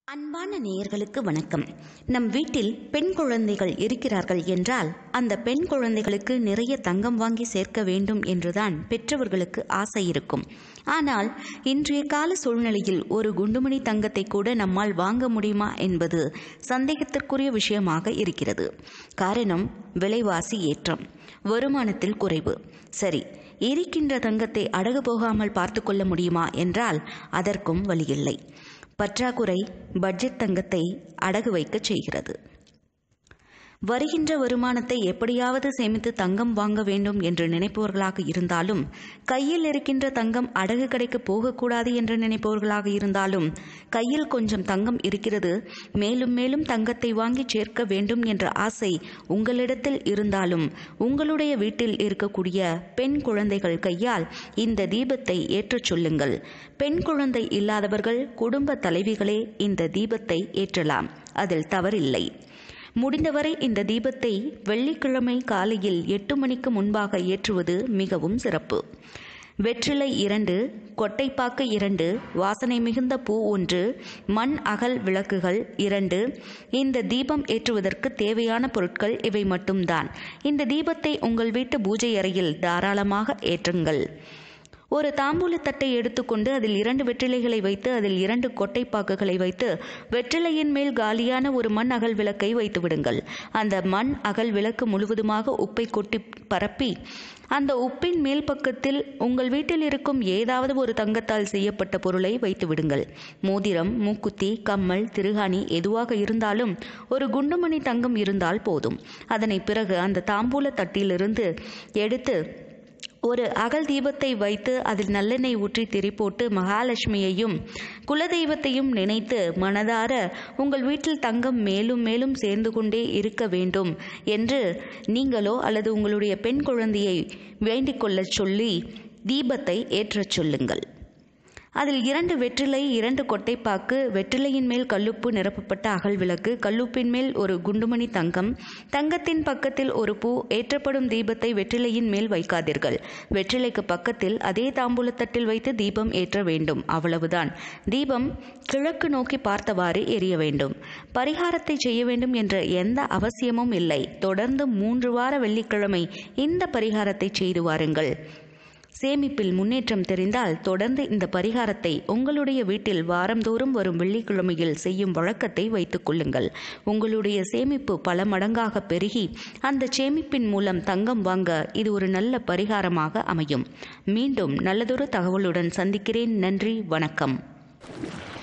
அன்பான நேயர்களுக்கு வணக்கம் நம் வீட்டில் பெண் குழந்தைகள் இருக்கிறார்கள் என்றால் அந்த பெண் குழந்தைகளுக்கு நிறைய தங்கம் வாங்கி சேர்க்க வேண்டும் என்றுதான் பெற்றவர்களுக்கு ஆசை இருக்கும் ஆனால் இன்றைய கால சூழ்நிலையில் ஒரு குண்டுமணி தங்கத்தை கூட நம்மால் வாங்க முடியுமா என்பது சந்தேகத்திற்குரிய விஷயமாக இருக்கிறது காரணம் விலைவாசி ஏற்றம் வருமானத்தில் குறைவு சரி இருக்கின்ற தங்கத்தை அடகு போகாமல் பார்த்து கொள்ள முடியுமா என்றால் அதற்கும் வழியில்லை பற்றாக்குறை பட்ஜெட் தங்கத்தை அடகு வைக்கச் செய்கிறது வருகின்ற வருமானத்தை எப்படியாவது சேமித்து தங்கம் வாங்க வேண்டும் என்று நினைப்பவர்களாக இருந்தாலும் கையில் இருக்கின்ற தங்கம் அடகு கடைக்கு போகக்கூடாது என்று நினைப்பவர்களாக இருந்தாலும் கையில் கொஞ்சம் தங்கம் இருக்கிறது மேலும் மேலும் தங்கத்தை வாங்கி சேர்க்க வேண்டும் என்ற ஆசை உங்களிடத்தில் இருந்தாலும் உங்களுடைய வீட்டில் இருக்கக்கூடிய பெண் குழந்தைகள் கையால் இந்த தீபத்தை ஏற்றச் சொல்லுங்கள் பெண் குழந்தை இல்லாதவர்கள் குடும்ப தலைவிகளே இந்த தீபத்தை ஏற்றலாம் அதில் தவறில்லை முடிந்தவரை இந்த தீபத்தை வெள்ளிக்கிழமை காலையில் எட்டு மணிக்கு முன்பாக ஏற்றுவது மிகவும் சிறப்பு வெற்றிலை இரண்டு கொட்டைப்பாக்கு இரண்டு வாசனை மிகுந்த பூ ஒன்று மண் அகல் விளக்குகள் இரண்டு இந்த தீபம் ஏற்றுவதற்கு தேவையான பொருட்கள் இவை மட்டும்தான் இந்த தீபத்தை உங்கள் வீட்டு பூஜை அறையில் தாராளமாக ஏற்றுங்கள் ஒரு தாம்பூலத்தட்டை எடுத்துக்கொண்டு அதில் இரண்டு வெற்றிலைகளை வைத்து அதில் இரண்டு கொட்டைப்பாக்குகளை வைத்து வெற்றிலையின் மேல் காலியான ஒரு மண் அகல் விளக்கை வைத்து விடுங்கள் அந்த மண் அகல் விளக்கு முழுவதுமாக உப்பை கொட்டி பரப்பி அந்த உப்பின் மேல் பக்கத்தில் உங்கள் வீட்டில் இருக்கும் ஏதாவது ஒரு தங்கத்தால் செய்யப்பட்ட பொருளை வைத்து விடுங்கள் மோதிரம் மூக்குத்தி கம்மல் திருகாணி எதுவாக இருந்தாலும் ஒரு குண்டுமணி தங்கம் இருந்தால் போதும் அதனை பிறகு அந்த தாம்பூல தட்டிலிருந்து எடுத்து ஒரு அகல் தீபத்தை வைத்து அதில் நல்லெண்ணெய் ஊற்றி திரி போட்டு மகாலட்சுமியையும் குலதெய்வத்தையும் நினைத்து மனதார உங்கள் வீட்டில் தங்கம் மேலும் மேலும் சேர்ந்து கொண்டே இருக்க வேண்டும் என்று நீங்களோ அல்லது உங்களுடைய பெண் குழந்தையை வேண்டிக் கொள்ளச் சொல்லி தீபத்தை ஏற்றச் சொல்லுங்கள் அதில் இரண்டு வெற்றிலை இரண்டு கொட்டைப்பாக்கு வெற்றிலையின் மேல் கல்லுப்பு நிரப்பப்பட்ட அகல் விளக்கு கல்லுப்பின் மேல் ஒரு குண்டுமணி தங்கம் தங்கத்தின் பக்கத்தில் ஒரு பூ ஏற்றப்படும் தீபத்தை வெற்றிலையின் மேல் வைக்காதீர்கள் வெற்றிலைக்கு பக்கத்தில் அதே தாம்பூலத்தட்டில் வைத்து தீபம் ஏற்ற வேண்டும் அவ்வளவுதான் தீபம் கிழக்கு நோக்கி பார்த்தவாறு எரிய வேண்டும் பரிகாரத்தை செய்ய வேண்டும் என்ற எந்த அவசியமும் இல்லை தொடர்ந்து மூன்று வார வெள்ளிக்கிழமை இந்த பரிகாரத்தை செய்து வாருங்கள் சேமிப்பில் முன்னேற்றம் தெரிந்தால் தொடர்ந்து இந்த பரிகாரத்தை உங்களுடைய வீட்டில் வாரந்தோறும் வரும் வெள்ளிக்கிழமையில் செய்யும் வழக்கத்தை வைத்துக் கொள்ளுங்கள் உங்களுடைய சேமிப்பு பல மடங்காக பெருகி அந்த சேமிப்பின் மூலம் தங்கம் வாங்க இது ஒரு நல்ல பரிகாரமாக அமையும் மீண்டும் நல்லதொரு தகவலுடன் சந்திக்கிறேன் நன்றி வணக்கம்